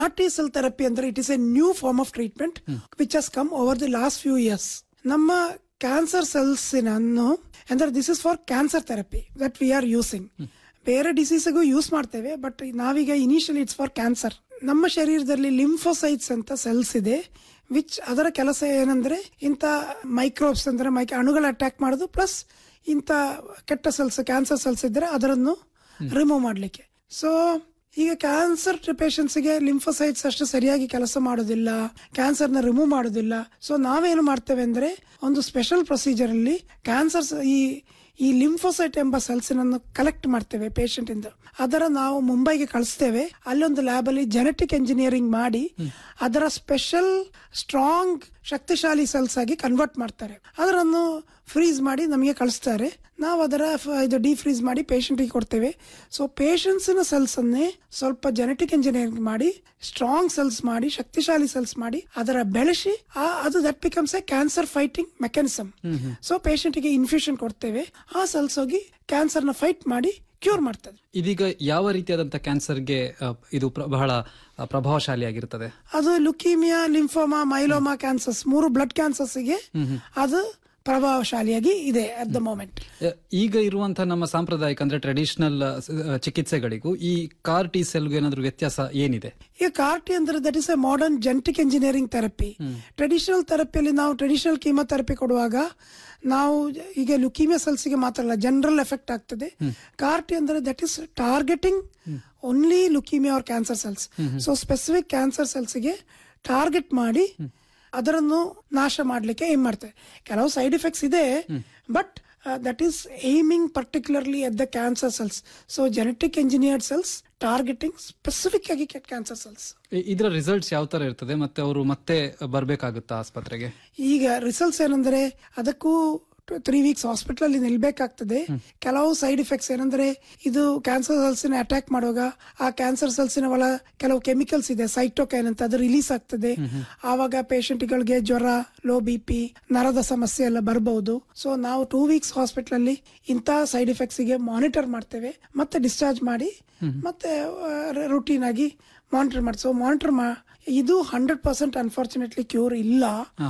RT cell therapy ಅಂದ್ರೆ it is a new form of treatment which has come over the last few years ನಮ್ಮ cancer cells ಅಂದ್ರೆ this is for cancer therapy that we are using ಬೇರೆ ಡಿಸೀಸ್ಗೂ use ಮಾಡ್ತೇವೆ but ನಾವೀಗ initially it's for cancer ನಮ್ಮ ಶರೀರದಲ್ಲಿ lymphocytes ಅಂತ cells ಇದೆ ವಿಚ್ ಅದರ ಕೆಲಸ ಏನಂದ್ರೆ ಇಂಥ ಮೈಕ್ರೋಬ್ಸ್ ಅಂದ್ರೆ ಮೈಕ್ ಅಣುಗಳ ಅಟ್ಯಾಕ್ ಮಾಡೋದು ಪ್ಲಸ್ ಇಂಥ ಕೆಟ್ಟ ಸೆಲ್ಸ್ ಕ್ಯಾನ್ಸರ್ ಸೆಲ್ಸ್ ಇದ್ರೆ ಅದರನ್ನು ರಿಮೂವ್ ಮಾಡಲಿಕ್ಕೆ ಸೊ ಈಗ ಕ್ಯಾನ್ಸರ್ ಗೆ ಲಿಂಫೋಸೈಟ್ಸ್ ಅಷ್ಟು ಸರಿಯಾಗಿ ಕೆಲಸ ಮಾಡೋದಿಲ್ಲ ಕ್ಯಾನ್ಸರ್ ನ ರಿಮೂವ್ ಮಾಡೋದಿಲ್ಲ ಸೊ ನಾವೇನು ಮಾಡ್ತೇವೆ ಅಂದ್ರೆ ಒಂದು ಸ್ಪೆಷಲ್ ಪ್ರೊಸೀಜರ್ ಅಲ್ಲಿ ಕ್ಯಾನ್ಸರ್ ಈ ಈ ಲಿಂಫೋಸೈಟ್ ಎಂಬ ಸೆಲ್ಸ್ ಅನ್ನು ಕಲೆಕ್ಟ್ ಮಾಡ್ತೇವೆ ಪೇಷಂಟ್ ಇಂದ ಅದರ ನಾವು ಮುಂಬೈಗೆ ಕಳಿಸ್ತೇವೆ ಅಲ್ಲೊಂದು ಲ್ಯಾಬ್ ಅಲ್ಲಿ ಜೆನೆಟಿಕ್ ಎಂಜಿನಿಯರಿಂಗ್ ಮಾಡಿ ಅದರ ಸ್ಪೆಷಲ್ ಸ್ಟ್ರಾಂಗ್ ಶಕ್ತಿಶಾಲಿ ಸೆಲ್ಸ್ ಆಗಿ ಕನ್ವರ್ಟ್ ಮಾಡ್ತಾರೆ ಅದರನ್ನು ಫ್ರೀಸ್ ಮಾಡಿ ನಮಗೆ ಕಳಿಸ್ತಾರೆ ನಾವು ಅದರ ಫ- ಇದು ಡಿಫ್ರೀಸ್ ಮಾಡಿ ಪೇಷಂಟಿಗೆ ಕೊಡ್ತೇವೆ ಸೊ ಪೇಷಂಟ್ಸಿನ ಸೆಲ್ಸ್ ಅನ್ನೇ ಸ್ವಲ್ಪ ಜೆನೆಟಿಕ್ ಇಂಜಿನಿಯರಿಂಗ್ ಮಾಡಿ ಸ್ಟ್ರಾಂಗ್ ಸೆಲ್ಸ್ ಮಾಡಿ ಶಕ್ತಿಶಾಲಿ ಸೆಲ್ಸ್ ಮಾಡಿ ಅದರ ಬೆಳೆಸಿ ಆ ಅದು that becomes a cancer fighting mechanism so ಪೇಷಂಟಿಗೆ ಇನ್ಫ್ಯೂಷನ್ ಕೊಡ್ತೇವೆ ಆ ಸೆಲ್ಸ್ ಹೋಗಿ ಕ್ಯಾನ್ಸರ್ ನ ಫೈಟ್ ಮಾಡಿ ಕ್ಯೂರ್ ಮಾಡ್ತದೆ ಇದೀಗ ಯಾವ ರೀತಿಯಾದಂತ ಕ್ಯಾನ್ಸರ್ಗೆ ಆ, ಇದು ಪ್ರ- ಬಹಳ ಆ, ಪ್ರಭಾವಶಾಲಿಯಾಗಿರುತ್ತದೆ ಅದು ಲುಕೀಮಿಯಾ ಲಿಂಫೋಮಾ ಮೈಲೋಮಾ ಕ್ಯಾನ್ಸರ್ಸ್ ಮೂರು ಬ್ಲಡ್ ಕ್ಯಾನ್ಸರ್ಸ್ಗೆ ಅದು ಪ್ರಭಾವಶಾಲಿಯಾಗಿ ಇದೆ ಅಟ್ ದ ಮೂಮೆಂಟ್ ಆ, ಈಗ ಇರುವಂತಹ ನಮ್ಮ ಸಾಂಪ್ರದಾಯಿಕ ಅಂದ್ರೆ ಟ್ರೆಡಿಷನಲ್ ಚಿಕಿತ್ಸೆಗಳಿಗೂ ಈ ಕಾರ್ ಟಿ ಸೆಲ್ಗೂ ಏನಾದ್ರೂ ವ್ಯತ್ಯಾಸ ಏನಿದೆ ಈಗ ಕಾರ್ಟಿ ಅಂದ್ರೆ that is a modern genetic engineering therapy traditional ಥೆರಪಿಯಲ್ಲಿ ನಾವು ಟ್ರೆಡಿಷನಲ್ ಕೀಮೋಥೆರಪಿ ಕೊಡುವಾಗ ನಾವು ಈಗ ಲುಕೀಮಿಯಾ ಸೆಲ್ಸ್ ಗೆ ಮಾತ್ರ ಅಲ್ಲ ಜನರಲ್ ಎಫೆಕ್ಟ್ ಆಗ್ತದೆ ಕಾರ್ಟಿ ಅಂದ್ರೆ that is targeting only leukemia or cancer cells so specific cancer cells ಗೆ ಟಾರ್ಗೆಟ್ ಮಾಡಿ ಅದರನ್ನು ನಾಶ ಮಾಡಲಿಕ್ಕೆ ಏನ್ ಮಾಡ್ತೇವೆ ಕೆಲವು ಸೈಡ್ ಎಫೆಕ್ಟ್ಸ್ ಇದೆ but that is aiming particularly at the cancer cells so genetic engineered cells targeting specific ಆಗಿ ಕ್ಯಾನ್ಸರ್ ಸೆಲ್ಸ್ ಇ- ಇದರ ರಿಸಲ್ಟ್ಸ್ ಯಾವ ತರ ಇರ್ತದೆ ಮತ್ತೆ ಅವರು ಮತ್ತೆ ಬರ್ಬೇಕಾಗುತ್ತಾ ಆಸ್ಪತ್ರೆಗೆ ಈಗ ರಿಸಲ್ಟ್ಸ್ ಏನಂದ್ರೆ ಅದಕ್ಕೂ ತ್ರೀ ವೀಕ್ಸ್ ಹಾಸ್ಪಿಟಲ್ ಅಲ್ಲಿ ನಿಲ್ಬೇಕಾಗ್ತದೆ ಕೆಲವು ಸೈಡ್ ಎಫೆಕ್ಟ್ಸ್ ಏನಂದ್ರೆ ಇದು ಕ್ಯಾನ್ಸರ್ ಸೆಲ್ಸ್ ನ ಅಟ್ಯಾಕ್ ಮಾಡುವಾಗ ಆ ಕ್ಯಾನ್ಸರ್ ಸೆಲ್ಸ್ ನ ಒಳ ಕೆಲವು ಕೆಮಿಕಲ್ಸ್ ಇದೆ ಸೈಟೋಕೈನ್ ಅಂತ ಅದು ರಿಲೀಸ್ ಆಗ್ತದೆ ಆವಾಗ patient ಗಳಿಗೆ ಜ್ವರ ಲೋ ಬಿ ಪಿ ನರದ ಸಮಸ್ಯೆ ಎಲ್ಲ ಬರಬಹುದು ಸೊ ನಾವು ಟೂ ವೀಕ್ಸ್ ಹಾಸ್ಪಿಟಲ್ ಅಲ್ಲಿ ಇಂತಹ ಸೈಡ್ ಎಫೆಕ್ಟ್ಸ್ ಗೆ ಮಾನಿಟರ್ ಮಾಡ್ತೇವೆ ಮತ್ತೆ ಡಿಸ್ಚಾರ್ಜ್ ಮಾಡಿ ಮತ್ತೆ ರುಟೀನ್ ಆಗಿ ಮಾನಿಟರ್ ಮಾಡಿ ಸೊ ಮಾನಿಟರ್ ಮಾ ಇದು ಹಂಡ್ರೆಡ್ ಪರ್ಸೆಂಟ್ ಅನ್ಫಾರ್ಚುನೇಟ್ಲಿ ಕ್ಯೂರ್ ಇಲ್ಲ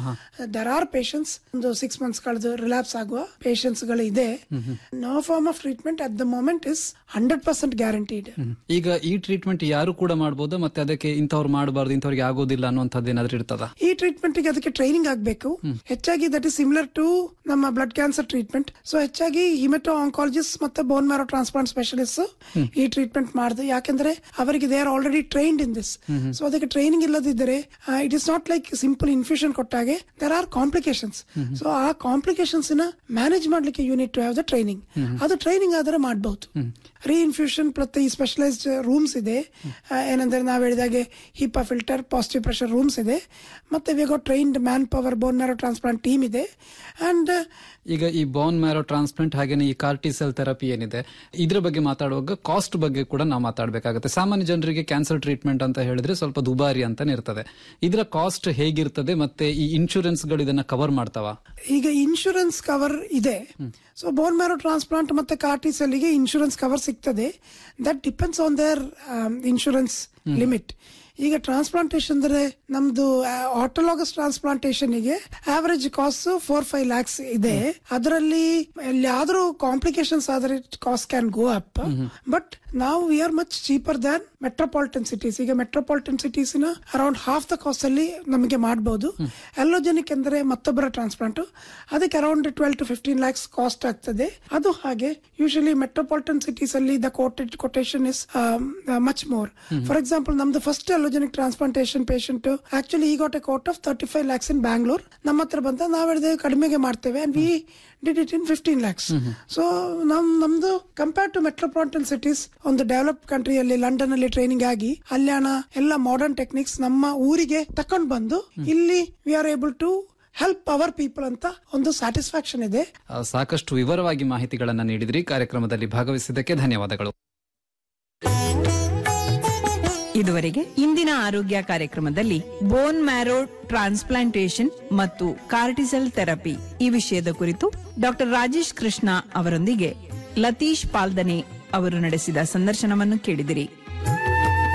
ದರ್ ಆರ್ ಪೇಷನ್ಸ್ ಒಂದು ಸಿಕ್ಸ್ ಮಂತ್ಸ್ ಕಳೆದು ರಿಲ್ಯಾಪ್ಸ್ ಆಗುವ ಪೇಷನ್ಸ್ ಗಳು ಇದೆ no form of treatment at the moment is hundred percent guaranteed ಈಗ ಈ ಟ್ರೀಟ್ಮೆಂಟ್ ಯಾರು ಕೂಡ ಮಾಡಬಹುದಾ ಮತ್ತೆ ಅದಕ್ಕೆ ಇಂಥವ್ರು ಮಾಡಬಾರ್ದು ಇಂಥವ್ರಿಗೆ ಆಗೋದಿಲ್ಲ ಅನ್ನುವಂಥದ್ದು ಏನಾದ್ರೂ ಇರ್ತದ ಈ ಟ್ರೀಟ್ಮೆಂಟ್ ಗೆ ಅದಕ್ಕೆ ಟ್ರೈನಿಂಗ್ ಆಗಬೇಕು ಹೆಚ್ಚಾಗಿ ದಟ್ ಇಸ್ ಸಿಮಿಲರ್ ಟು ನಮ್ಮ ಬ್ಲಡ್ ಕ್ಯಾನ್ಸರ್ ಟ್ರೀಟ್ಮೆಂಟ್ ಸೊ ಹೆಚ್ಚಾಗಿ ಹಿಮೆಟೋ ಆಂಕಾಲಜಿಸ್ಟ್ ಮತ್ತೆ ಬೋನ್ ಮ್ಯಾರೋ ಟ್ರಾನ್ಸ್ಪ್ಲಾಂಟ್ ಸ್ಪೆಷಲಿಸ್ಟ್ ಈ ಟ್ರೀಟ್ಮೆಂಟ್ ಮಾಡಿದೆ ಯಾಕಂದ್ರೆ ಅವರಿಗೆ they are already trained in this so ಅದಕ್ಕೆ ಟ್ರೈನಿಂಗ್ ಇಲ್ಲದಿದ್ದರೆ it is not like simple infusion ಕೊಟ್ಟಾಗೆ ದರ್ ಆರ್ ಕಾಂಪ್ಲಿಕೇಶನ್ಸ್ ಸೊ ಆ ಕಾಂಪ್ಲಿಕೇಶನ್ಸ್ ನ ಮ್ಯಾನೇಜ್ ಮಾಡ್ಲಿಕ್ಕೆ unit to have the training ಅದು ಟ್ರೈನಿಂಗ್ ಆದರೆ ಮಾಡಬಹುದು ರೀಇನ್ಫ್ಯೂಷನ್ ಪ್ರತಿ ಈ ಸ್ಪೆಷಲೈಸ್ಡ್ ರೂಮ್ಸ್ ಇದೆ ಆ, ಏನಂದ್ರೆ ನಾವು ಹೇಳಿದಾಗೆ HEPA filter positive pressure rooms ಇದೆ ಮತ್ತೆ we got trained man power bone marrow transplant team ಇದೆ ಅಂಡ್ ಈಗ ಈ ಬೋನ್ ಮ್ಯಾರೋ ಟ್ರಾನ್ಸ್ಪ್ಲಾಂಟ್ ಹಾಗೇನೆ ಈ ಕಾರ್ಟಿಸೆಲ್ ಥೆರಪಿ ಏನಿದೆ ಇದ್ರ ಬಗ್ಗೆ ಮಾತಾಡುವಾಗ ಕಾಸ್ಟ್ ಬಗ್ಗೆ ಕೂಡ ನಾವು ಮಾತಾಡಬೇಕಾಗುತ್ತೆ ಸಾಮಾನ್ಯ ಜನರಿಗೆ ಕ್ಯಾನ್ಸರ್ ಟ್ರೀಟ್ಮೆಂಟ್ ಅಂತ ಹೇಳಿದ್ರೆ ಸ್ವಲ್ಪ ದುಬಾರಿ ಅಂತಾನೆ ಇರ್ತದೆ ಇದರ ಕಾಸ್ಟ್ ಹೇಗಿರ್ತದೆ ಮತ್ತೆ ಈ ಇನ್ಶೂರೆನ್ಸ್ ಗಳು ಇದನ್ನ ಕವರ್ ಮಾಡ್ತಾವ ಈಗ ಇನ್ಶೂರೆನ್ಸ್ ಕವರ್ ಇದೆ ಸೊ ಬೋನ್ ಮ್ಯಾರೋ ಟ್ರಾನ್ಸ್ಪ್ಲಾಂಟ್ ಮತ್ತೆ ಕಾರ್ಟಿಸೆಲ್ಗೆ ಇನ್ಶೂರೆನ್ಸ್ ಕವರ್ ಸಿಗ್ತದೆ that depends on their insurance limit ಈಗ ಟ್ರಾನ್ಸ್ಪ್ಲಾಂಟೇಶನ್ ಅಂದ್ರೆ ನಮ್ದು ಆಟೋಲಾಗಸ್ ಟ್ರಾನ್ಸ್ಪ್ಲಾಂಟೇಶನ್ ಗೆ average cost four five lakhs ಇದೆ ಅದರಲ್ಲಿ ಯಾವ್ದಾದ್ರು ಕಾಂಪ್ಲಿಕೇಶನ್ಸ್ ಆದ್ರೆ cost can go up but ನಾವು we are much cheaper than metropolitan cities ಈಗ ಮೆಟ್ರೋಪಾಲಿಟನ್ ಸಿಟೀಸ್ ನ ಅರೌಂಡ್ ಹಾಫ್ ದ ಕಾಸ್ಟ್ ಅಲ್ಲಿ ನಮಗೆ ಮಾಡಬಹುದು ಎಲ್ಲೋಜೆನಿಕ್ ಅಂದ್ರೆ ಮತ್ತೊಬ್ಬರ ಟ್ರಾನ್ಸ್ಪ್ಲಾಂಟ್ ಅದಕ್ಕೆ around twelve to fifteen lakhs cost ಆಗ್ತದೆ ಅದು ಹಾಗೆ ಯೂಶಲಿ ಮೆಟ್ರೋಪಾಲಿಟನ್ ಸಿಟೀಸ್ ಅಲ್ಲಿ the quoted quotation is much more for example ನಮ್ದು first allogeneic transplantation patient actually ಈ got a quote of thirty five lakhs in Bangalore ನಮ್ಮ ಹತ್ರ ಬಂದ ನಾವ್ ಹೇಳಿದೆ ಕಡಿಮೆಗೆ ಮಾಡ್ತೇವೆ and we did it in fifteen lakhs so ನಮ್ ನಮ್ದು ಕಂಪೇರ್ ಟು ಮೆಟ್ರೋಪಾಲಿಟನ್ ಸಿಟೀಸ್ ಒಂದು ಡೆವಲಪ್ ಕಂಟ್ರಿಯಲ್ಲಿ ಲಂಡನ್ ಅಲ್ಲಿ ಟ್ರೈನಿಂಗ್ ಆಗಿ ಅಲ್ಯಾಣ ಎಲ್ಲ ಮಾಡರ್ನ್ ಟೆಕ್ನಿಕ್ಸ್ ನಮ್ಮ ಊರಿಗೆ ತಕೊಂಡ್ ಬಂದು ಇಲ್ಲಿ we are able to help our people ಅಂತ ಒಂದು ಸ್ಯಾಟಿಸ್ಫ್ಯಾಕ್ಷನ್ ಇದೆ ಆ, ಸಾಕಷ್ಟು ವಿವರವಾಗಿ ಮಾಹಿತಿಗಳನ್ನ ನೀಡಿದ್ರಿ ಕಾರ್ಯಕ್ರಮದಲ್ಲಿ ಭಾಗವಹಿಸಿದ್ದಕ್ಕೆ ಧನ್ಯವಾದಗಳು ಇದುವರೆಗೆ ಇಂದಿನ ಆರೋಗ್ಯ ಕಾರ್ಯಕ್ರಮದಲ್ಲಿ ಬೋನ್ ಮ್ಯಾರೋ ಟ್ರಾನ್ಸ್ಪ್ಲಾಂಟೇಶನ್ ಮತ್ತು ಕಾರ್ಟಿಸೆಲ್ ಥೆರಪಿ ಈ ವಿಷಯದ ಕುರಿತು ಡಾಕ್ಟರ್ ರಾಜೇಶ್ ಕೃಷ್ಣ ಅವರೊಂದಿಗೆ ಲತೀಶ್ ಪಾಲ್ದನೆ ಅವರು ನಡೆಸಿದ ಸಂದರ್ಶನವನ್ನು ಕೇಳಿದಿರಿ